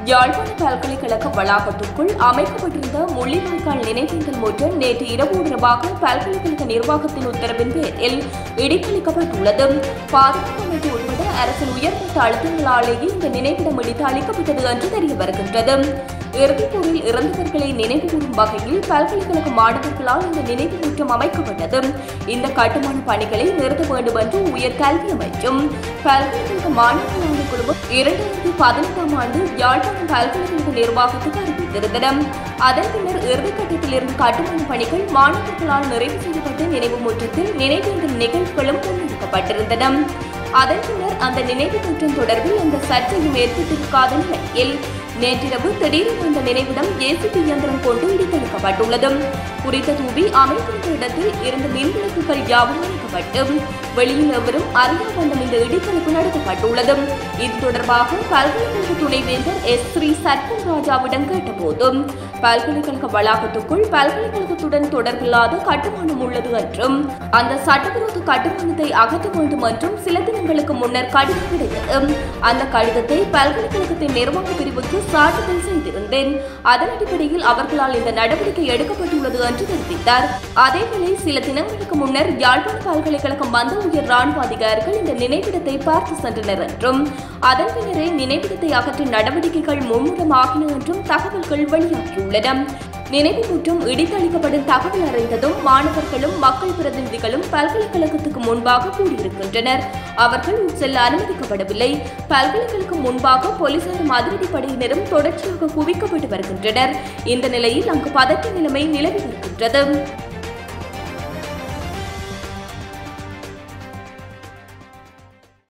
யாழ்ப்பாண பல்கலைக்கழக வளாகத்துக்குள் அமைக்கப்பட்டிருந்த முள்ளிவாய்க்கால் நினைவேந்தல் முற்றம் நேற்று இரவு இரவாக பல்கலைக்கழக நிர்வாகத்தின் உத்தரவின் பேரில் இடித்தளிக்கப்பட்டுள்ளது பாதுகாப்பு அமைப்பு உட்பட அரசின் உயர்மட்ட அழுத்தங்களாலேயே இந்த நினைவிடம் இடித்து அளிக்கப்பட்டது என்று தெரிய வருகின்றது இறுதிப்போரில் இறந்தவர்களை நினைவு கூறும் வகையில் பல்கலைக்கழக மாணவர்களால் இந்த நினைவு முற்றம் அமைக்கப்பட்டது இந்த கட்டுமான பணிகளை நிறுத்த வேண்டும் என்று உயர் கல்வி அமைச்சும் பல்கலைக்கழக மாணவர்களான குழுமம் இரண்டாயிரத்தி பதினெட்டாம் ஆண்டு யாழ்ப்பாணம் பல்கலைக்கழக நிர்வாகத்துக்கு அறிவித்திருந்தன அதன் பின்னர் இறுதிக்கட்டத்தில் இருந்த கட்டுமான பணிகள் மாணவர்களால் நிறைவு செய்யப்பட்ட நினைவு முற்றத்தில் நினைவேந்தல் நிகழ்வுகளும் முன்னெடுக்கப்பட்டிருந்தன அதன் பின்னர் அந்த நினைவு முற்றம் தொடர்பில் எந்த சர்ச்சையும் ஏற்பட்டிருக்காத நிலையில் நேற்றிரவு திடீரென அந்த நினைவிடம் ஏசிபி இயந்திரம் கொண்டு இடித்தளிக்கப்பட்டுள்ளது குறித்த தூவி அமைந்திருந்த இடத்தில் இருந்த மின்விளக்குகள் யாவும் அணைக்கப்பட்டு வெளியில் எவரும் அறியா வண்ணம் இந்த இடித்தளிப்பு நடத்தப்பட்டுள்ளது இது தொடர்பாக பல்கலைக்கழக துணைவேந்தர் எஸ் ஸ்ரீ சர்பன் ராஜாவிடம் கேட்டபோது பல்கலைக்கழக வளாகத்துக்குள் பல்கலைக்கழகத்துடன் தொடர்பில்லாத கட்டுமானம் உள்ளது என்றும் அந்த சட்டவிரோத கட்டுமானத்தை அகற்ற வேண்டும் என்றும் சில தினங்களுக்கு முன்னர் கடிதம் கிடைத்தது அந்த கடிதத்தை பல்கலைக்கழகத்தின் நிர்வாக பிரிவுக்கு சான்றிதழ் செய்திருந்தேன் அதன் அடிப்படையில் அவர்களால் இந்த நடவடிக்கை எடுக்கப்பட்டுள்ளது என்று தெரிவித்தார் அதேவேளை சில தினங்களுக்கு முன்னர் யாழ்ப்பாண பல்கலைக்கழகம் வந்த உயர் ராணுவ அதிகாரிகள் இந்த நினைவிடத்தை பார்த்து சென்றனர் என்றும் அதன் பின்னரே நினைவிடத்தை அகற்றும் நடவடிக்கைகள் மும்முரமாகின என்றும் தகவல்கள் வெளியாகியுள்ளன நினைவு முற்றும் இடித்தளிக்கப்படும் தகவல் அறிந்ததும் மாணவர்களும் மக்கள் பிரதிநிதிகளும் பல்கலைக்கழகத்துக்கு முன்பாக கூடியிருக்கின்றனர் அவர்கள் உட்செல்ல அனுமதிக்கப்படவில்லை பல்கலைக்கழகம் முன்பாக போலீசாரும் அதிரடிப்படையினரும் தொடர்ச்சியாக குவிக்கப்பட்டு வருகின்றனர் இந்த நிலையில் அங்கு பதற்ற நிலைமை நிலவி வருகின்றது